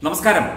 നമസ്കാരം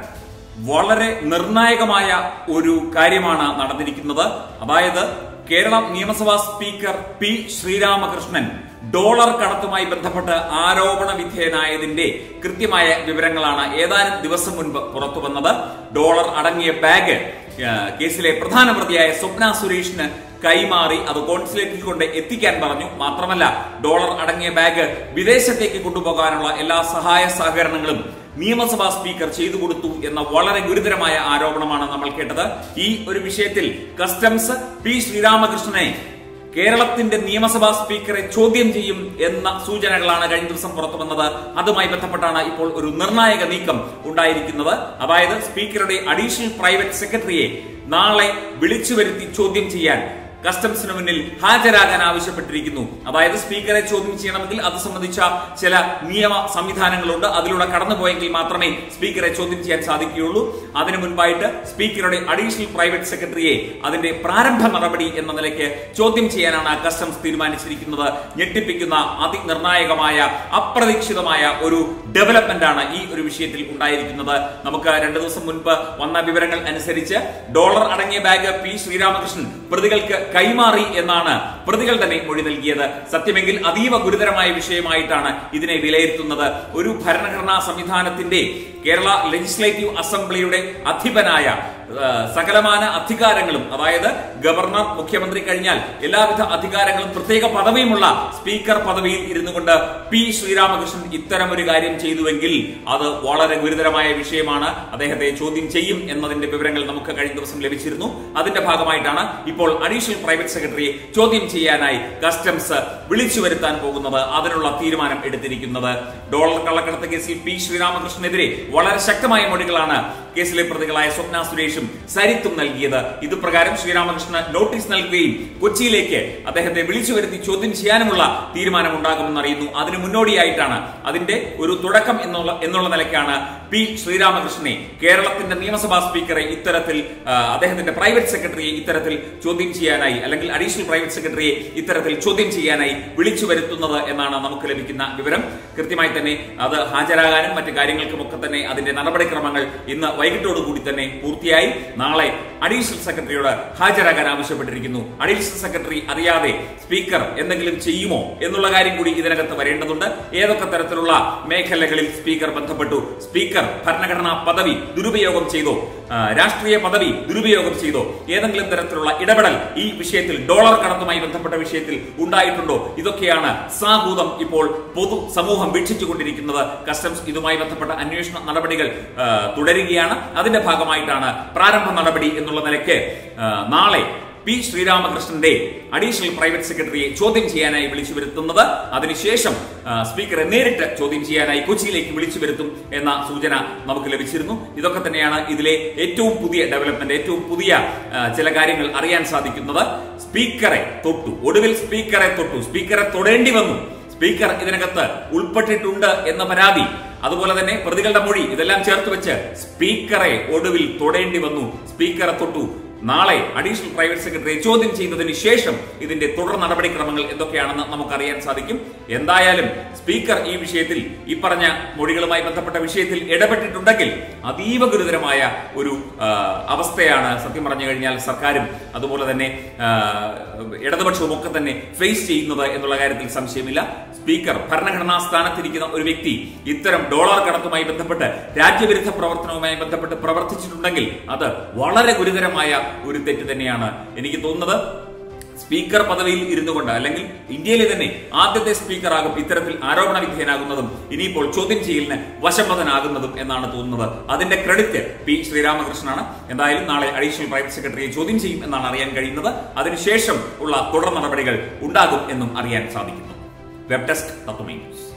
വളരെ നിർണായകമായ ഒരു കാര്യമാണ് നടന്നിരിക്കുന്നത് അതായത് കേരള നിയമസഭാ സ്പീക്കർ പി ശ്രീരാമകൃഷ്ണൻ ഡോളർ കടത്തുമായി ബന്ധപ്പെട്ട് ആരോപണ വിധേയനായതിന്റെ കൃത്യമായ വിവരങ്ങളാണ് ഏതാനും ദിവസം മുൻപ് പുറത്തു വന്നത് ഡോളർ അടങ്ങിയ ബാഗ് ആ, കേസിലെ പ്രധാന പ്രതിയായ സ്വപ്ന സുരേഷിന് കൈമാറി അത് കോൺസുലേറ്റിൽ കൊണ്ട് എത്തിക്കാൻ പറഞ്ഞു മാത്രമല്ല ഡോളർ അടങ്ങിയ ബാഗ് വിദേശത്തേക്ക് കൊണ്ടുപോകാനുള്ള എല്ലാ സഹായ സഹകരണങ്ങളും നിയമസഭാ സ്പീക്കർ ചെയ്തു കൊടുത്തു എന്ന വളരെ ഗുരുതരമായ ആരോപണമാണ് നമ്മൾ കേട്ടത് ഈ ഒരു വിഷയത്തിൽ കസ്റ്റംസ് പി ശ്രീരാമകൃഷ്ണനെ കേരളത്തിന്റെ നിയമസഭാ സ്പീക്കറെ ചോദ്യം ചെയ്യും എന്ന സൂചനകളാണ് കഴിഞ്ഞ ദിവസം പുറത്തു വന്നത് അതുമായി ബന്ധപ്പെട്ടാണ് ഇപ്പോൾ ഒരു നിർണായക നീക്കം ഉണ്ടായിരിക്കുന്നത് അതായത് സ്പീക്കറുടെ അഡീഷണൽ പ്രൈവറ്റ് സെക്രട്ടറിയെ നാളെ വിളിച്ചു വരുത്തി ചോദ്യം ചെയ്യാൻ കസ്റ്റംസിന് മുന്നിൽ ഹാജരാകാൻ ആവശ്യപ്പെട്ടിരിക്കുന്നു അതായത് സ്പീക്കറെ ചോദ്യം ചെയ്യണമെങ്കിൽ അത് സംബന്ധിച്ച ചില നിയമ സംവിധാനങ്ങളുണ്ട് അതിലൂടെ കടന്നുപോയെങ്കിൽ മാത്രമേ സ്പീക്കറെ ചോദ്യം ചെയ്യാൻ സാധിക്കുകയുള്ളൂ അതിനു മുൻപായിട്ട് സ്പീക്കറുടെ അഡീഷണൽ പ്രൈവറ്റ് സെക്രട്ടറിയെ അതിന്റെ പ്രാരംഭ നടപടി എന്ന നിലയ്ക്ക് ചോദ്യം ചെയ്യാനാണ് കസ്റ്റംസ് തീരുമാനിച്ചിരിക്കുന്നത് ഞെട്ടിപ്പിക്കുന്ന അതിനിർണായകമായ അപ്രതീക്ഷിതമായ ഒരു ഡെവലപ്മെന്റ് ആണ് ഈ ഒരു വിഷയത്തിൽ ഉണ്ടായിരിക്കുന്നത് നമുക്ക് രണ്ടു ദിവസം മുൻപ് വന്ന വിവരങ്ങൾ അനുസരിച്ച് ഡോളർ അടങ്ങിയ ബാഗ് പി ശ്രീരാമകൃഷ്ണൻ പ്രതികൾക്ക് കൈമാറി എന്നാണ് പ്രതികൾ തന്നെ മൊഴി നൽകിയത് സത്യമെങ്കിൽ അതീവ ഗുരുതരമായ വിഷയമായിട്ടാണ് ഇതിനെ വിലയിരുത്തുന്നത് ഒരു ഭരണഘടനാ സംവിധാനത്തിന്റെ കേരള ലെജിസ്ലേറ്റീവ് അസംബ്ലിയുടെ അധിപനായ ആ, സകലമാന അധികാരങ്ങളും അതായത് ഗവർണർ മുഖ്യമന്ത്രി കഴിഞ്ഞാൽ എല്ലാവിധ അധികാരങ്ങളും പ്രത്യേക പദവിയുമുള്ള സ്പീക്കർ പദവിയിൽ ഇരുന്നു കൊണ്ട് പി ശ്രീരാമകൃഷ്ണൻ ഇത്തരം ഒരു കാര്യം ചെയ്തുവെങ്കിൽ അത് വളരെ ഗുരുതരമായ വിഷയമാണ് അദ്ദേഹത്തെ ചോദ്യം ചെയ്യും എന്നതിന്റെ വിവരങ്ങൾ നമുക്ക് കഴിഞ്ഞ ദിവസം ലഭിച്ചിരുന്നു അതിന്റെ ഭാഗമായിട്ടാണ് ഇപ്പോൾ അഡീഷണൽ പ്രൈവറ്റ് സെക്രട്ടറിയെ ചോദ്യം ചെയ്യാനായി കസ്റ്റംസ് വിളിച്ചു വരുത്താൻ പോകുന്നത് അതിനുള്ള തീരുമാനം എടുത്തിരിക്കുന്നത് ഡോളർ കള്ളക്കടത്ത് കേസിൽ പി ശ്രീരാമകൃഷ്ണനെതിരെ വളരെ ശക്തമായ മൊഴികളാണ് കേസിലെ പ്രതികളായ സ്വപ്ന സുരേഷും സരിത്തും നൽകിയത് ഇത് പ്രകാരം ശ്രീരാമകൃഷ്ണൻ നോട്ടീസ് നൽകുകയും കൊച്ചിയിലേക്ക് അദ്ദേഹത്തെ വിളിച്ചു വരുത്തി ചോദ്യം ചെയ്യാനുമുള്ള തീരുമാനം ഉണ്ടാകുമെന്ന് അറിയുന്നു അതിന് മുന്നോടിയായിട്ടാണ് അതിന്റെ ഒരു തുടക്കം എന്നുള്ള എന്നുള്ള നിലയ്ക്കാണ് പി ശ്രീരാമകൃഷ്ണനെ കേരളത്തിന്റെ നിയമസഭാ സ്പീക്കറെ ഇത്തരത്തിൽ ആ, അദ്ദേഹത്തിന്റെ പ്രൈവറ്റ് സെക്രട്ടറിയെ ഇത്തരത്തിൽ ചോദ്യം ചെയ്യാനായി അല്ലെങ്കിൽ അഡീഷണൽ പ്രൈവറ്റ് സെക്രട്ടറിയെ ഇത്തരത്തിൽ ചോദ്യം ചെയ്യാനായി വിളിച്ചു വരുത്തുന്നത് എന്നാണ് നമുക്ക് ലഭിക്കുന്ന വിവരം കൃത്യമായി തന്നെ അത് ഹാജരാകാനും മറ്റു കാര്യങ്ങൾക്കും ഒക്കെ തന്നെ അതിന്റെ നടപടിക്രമങ്ങൾ ഇന്ന് വൈകിട്ടോടുകൂടി തന്നെ പൂർത്തിയായി നാളെ അഡീഷണൽ സെക്രട്ടറിയോട് ഹാജരാകാൻ ആവശ്യപ്പെട്ടിരിക്കുന്നു അഡീഷണൽ സെക്രട്ടറി അറിയാതെ സ്പീക്കർ എന്തെങ്കിലും ചെയ്യുമോ എന്നുള്ള കാര്യം കൂടി ഇതിനകത്ത് വരേണ്ടതുണ്ട് ഏതൊക്കെ തരത്തിലുള്ള മേഖലകളിൽ സ്പീക്കർ ബന്ധപ്പെട്ടു സ്പീക്കർ ഭരണഘടനാ പദവി ദുരുപയോഗം ചെയ്തോ ആ, രാഷ്ട്രീയ പദവി ദുരുപയോഗം ചെയ്തോ ഏതെങ്കിലും തരത്തിലുള്ള ഇടപെടൽ ഈ വിഷയത്തിൽ ഡോളർ കടത്തുമായി ബന്ധപ്പെട്ട വിഷയത്തിൽ ഉണ്ടായിട്ടുണ്ടോ ഇതൊക്കെയാണ് സാഭൂതം ഇപ്പോൾ പൊതു സമൂഹം വീക്ഷിച്ചുകൊണ്ടിരിക്കുന്നത് കസ്റ്റംസ് ഇതുമായി ബന്ധപ്പെട്ട അന്വേഷണ നടപടികൾ ആ, തുടരുകയാണ് അതിന്റെ ഭാഗമായിട്ടാണ് പ്രാരംഭ നടപടി എന്നുള്ള നിലയ്ക്ക് ആ, നാളെ പി ശ്രീരാമകൃഷ്ണന്റെ അഡീഷണൽ പ്രൈവറ്റ് സെക്രട്ടറിയെ ചോദ്യം ചെയ്യാനായി വിളിച്ചു വരുത്തുന്നത് അതിനുശേഷം ആ, സ്പീക്കറെ നേരിട്ട് ചോദ്യം ചെയ്യാനായി കൊച്ചിയിലേക്ക് വിളിച്ചു വരുത്തും എന്ന സൂചന നമുക്ക് ലഭിച്ചിരുന്നു ഇതൊക്കെ തന്നെയാണ് ഇതിലെ ഏറ്റവും പുതിയ ഡെവലപ്മെന്റ് ഏറ്റവും പുതിയ ആ, ചില കാര്യങ്ങൾ അറിയാൻ സാധിക്കുന്നത് സ്പീക്കറെ തൊട്ടു ഒടുവിൽ സ്പീക്കറെ തൊട്ടു സ്പീക്കറെ തൊടേണ്ടി വന്നു സ്പീക്കർ ഇതിനകത്ത് ഉൾപ്പെട്ടിട്ടുണ്ട് എന്ന പരാതി അതുപോലെ തന്നെ പ്രതികളുടെ മൊഴി ഇതെല്ലാം ചേർത്ത് വെച്ച് സ്പീക്കറെ ഒടുവിൽ തൊടേണ്ടി വന്നു സ്പീക്കറെ തൊട്ടു നാളെ അഡീഷണൽ പ്രൈവറ്റ് സെക്രട്ടറിയെ ചോദ്യം ചെയ്തതിന് ശേഷം ഇതിന്റെ തുടർ നടപടിക്രമങ്ങൾ എന്തൊക്കെയാണെന്ന് നമുക്കറിയാൻ സാധിക്കും എന്തായാലും സ്പീക്കർ ഈ വിഷയത്തിൽ ഈ പറഞ്ഞ മൊഴികളുമായി ബന്ധപ്പെട്ട വിഷയത്തിൽ ഇടപെട്ടിട്ടുണ്ടെങ്കിൽ അതീവ ഗുരുതരമായ ഒരു ആ, അവസ്ഥയാണ് സത്യം പറഞ്ഞു കഴിഞ്ഞാൽ സർക്കാരും അതുപോലെ തന്നെ ആ, ഇടതുപക്ഷവും ഒക്കെ തന്നെ ഫേസ് ചെയ്യുന്നത് എന്നുള്ള കാര്യത്തിൽ സംശയമില്ല സ്പീക്കർ ഭരണഘടനാ സ്ഥാനത്തിരിക്കുന്ന ഒരു വ്യക്തി ഇത്തരം ഡോളർ കടത്തുമായി ബന്ധപ്പെട്ട് രാജ്യവിരുദ്ധ പ്രവർത്തനവുമായി ബന്ധപ്പെട്ട് പ്രവർത്തിച്ചിട്ടുണ്ടെങ്കിൽ അത് വളരെ ഗുരുതരമായ ഒരു തെറ്റ് തന്നെയാണ് എനിക്ക് തോന്നുന്നത് സ്പീക്കർ പദവിയിൽ ഇരുന്നു കൊണ്ട് അല്ലെങ്കിൽ ഇന്ത്യയിലെ തന്നെ ആദ്യത്തെ സ്പീക്കർ ആകും ഇത്തരത്തിൽ ആരോപണ വിധേയനാകുന്നതും ഇനിയിപ്പോൾ ചോദ്യം ചെയ്യലിന് വശംവദനാകുന്നതും എന്നാണ് തോന്നുന്നത് അതിന്റെ ക്രെഡിറ്റ് പി ശ്രീരാമകൃഷ്ണനാണ് എന്തായാലും നാളെ അഡീഷണൽ പ്രൈവറ്റ് സെക്രട്ടറിയെ ചോദ്യം ചെയ്യും എന്നാണ് അറിയാൻ കഴിയുന്നത് അതിനുശേഷം ഉള്ള തുടർ നടപടികൾ ഉണ്ടാകും എന്നും അറിയാൻ സാധിക്കുന്നു വെബ് ഡെസ്ക് തത്വമേ ന്യൂസ്